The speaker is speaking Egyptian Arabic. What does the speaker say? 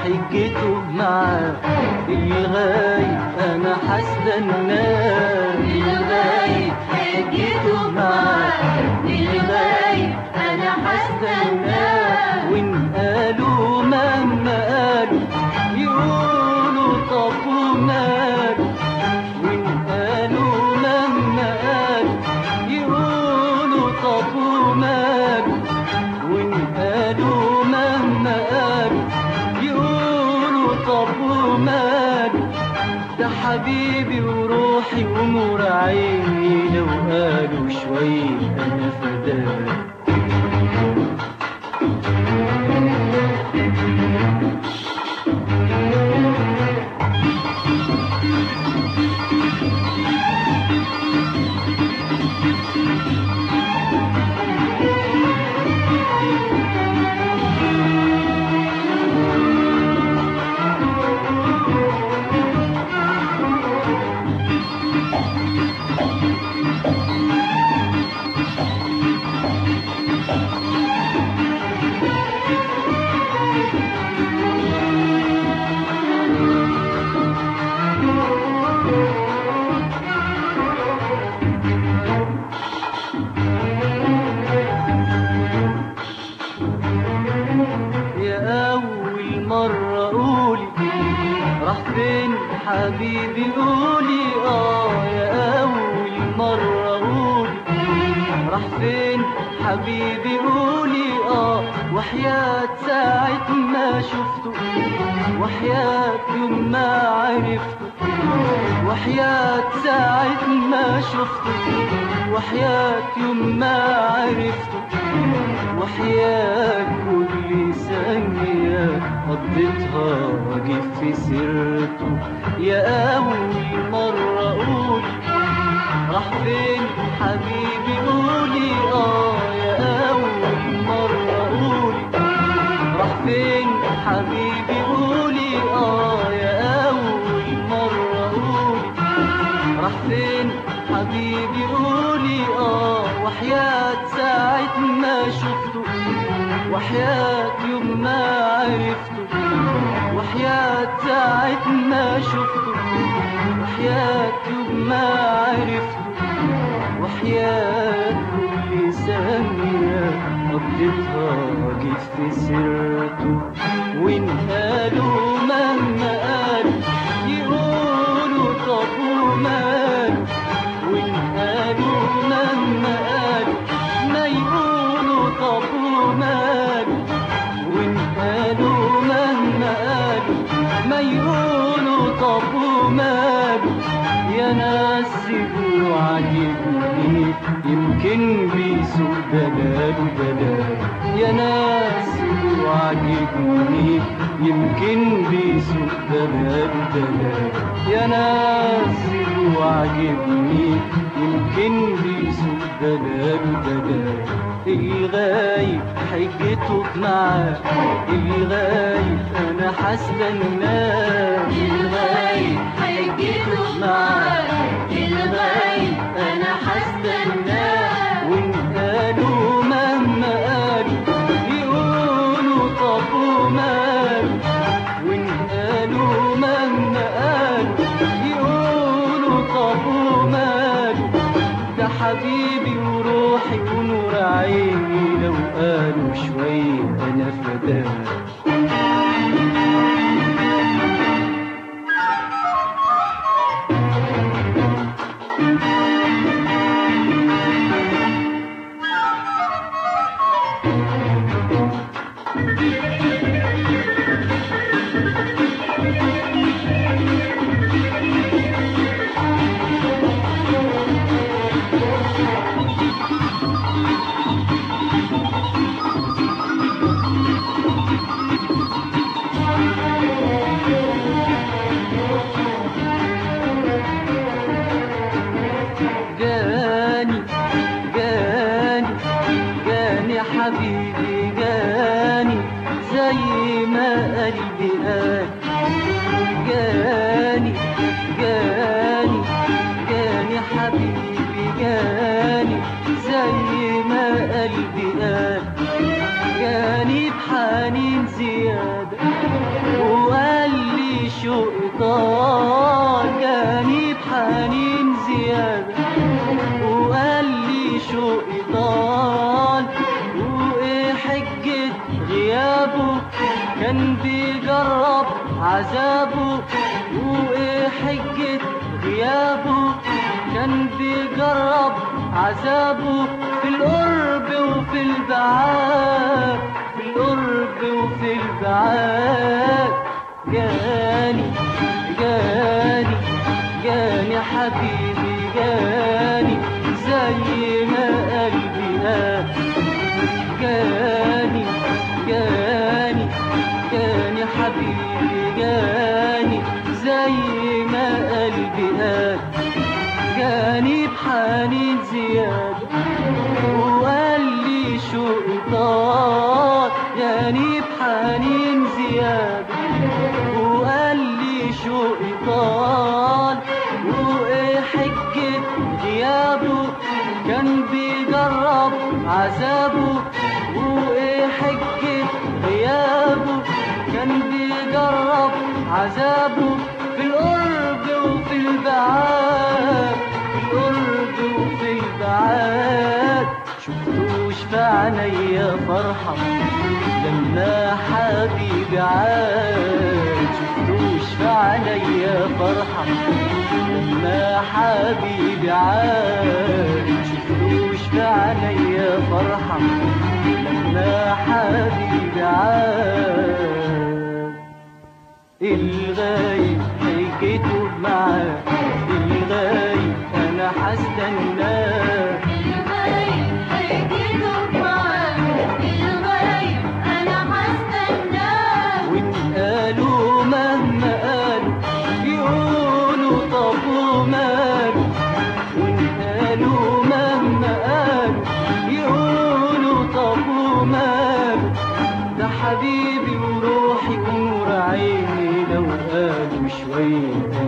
حجته معاه الغايب انا هستناه الغايب حجته معاه الغايب انا هستناه وان قالوا مهما قالوا يقولوا طب وماله وان قالوا مهما قالوا يقولوا طب وماله وان قالوا مهما قالوا يقولوا طب وماله ده حبيبي وروحي ونور عيني لو قالوا شوية أنا فداك يا أول مرة قولي راح فين حبيبي قولي آه يا أول مرة قولي راح فين حبيبي قولي آه وحياة ساعة ما شفته وحياة يوم ما عرفته وحياة ساعة ما شفته وحياة يوم ما عرفته وحياة كل ثانية قضيتها واجب في سيرته يا أول مرة أقول راح فين حبيبي قولي آه يا أول مرة أقول راح فين حبيبي قولي آه يا أول مرة أقول راح فين حبيبي قولي آه وحياة ساعة ما شفته وحياة يوم ما عرفته وحياة ساعة ما شفته وحياة يوم ما عرفته وحياة كل ثانية قضيتها جيت في سيرته وإن قالوا مهما قالوا يقولوا طب وماله وإن قالوا مهما قالوا ما يقولوا طب وماله وإن قالوا مهما قالوا ما يقولوا طب وماله يا ناس سيبوا عاجبني يمكن بيسوق دلاله دلال يا ناس سيبوا عاجبني يمكن بيسوق دلاله دلال يا ناس سيبوا عاجبني يمكن بيسوق دلاله دلال الغايب حجته معاه الغايب انا هستناه الغايب حجته معاه الغايب انا هستناه وإن قالوا مهما قالوا يقولوا طب وماله وإن قالوا مهما قالوا يقولوا طب وماله ده حبيبي وروحي ونور عيني لو قالوا شوية أنا فداك جاني جاني جاني حبيبي جاني زي ما قلبي قال جاني جاني جاني حبيبي جاني زي ما قلبي قال جاني بحنين زيادة شوقي طال جاني بحنين زيادة وقال لي شوقي طال وايه حجة غيابه كان بيجرب عذابه وايه حجة غيابه كان بيجرب عذابه في القرب وفي البعاد في القرب وفي البعاد جاني جاني جاني حبيبي جاني زي ما قلبي قال جاني جاني جاني حبيبي جاني زي ما قلبي قال جاني بحنين زيادة وقال لي شوقي طال جاني بحنين زيادة وقال لي شوقي طال وايه حجة غيابه كان بيجرب عذابه وايه حجة غيابه كان بيجرب عذابه في القرب وفي البعاد في القرب وفي البعاد شفتوش في عينيا فرحة لما حبيبي عاد شفتوش في عينيا فرحة لما حبيبي عاد شفتوش في عينيا فرحة لما حبيبي عاد الغايب حكيته معاه الغايب انا هستناه الغايب حكيته معاه الغايب أنا هستناه وإن قالوا مهما قالوا يقولوا طب وماله وإن قالوا مهما قالوا يقولوا طب وماله ده حبيبي وروحي ونور عيني لو قالوا شوية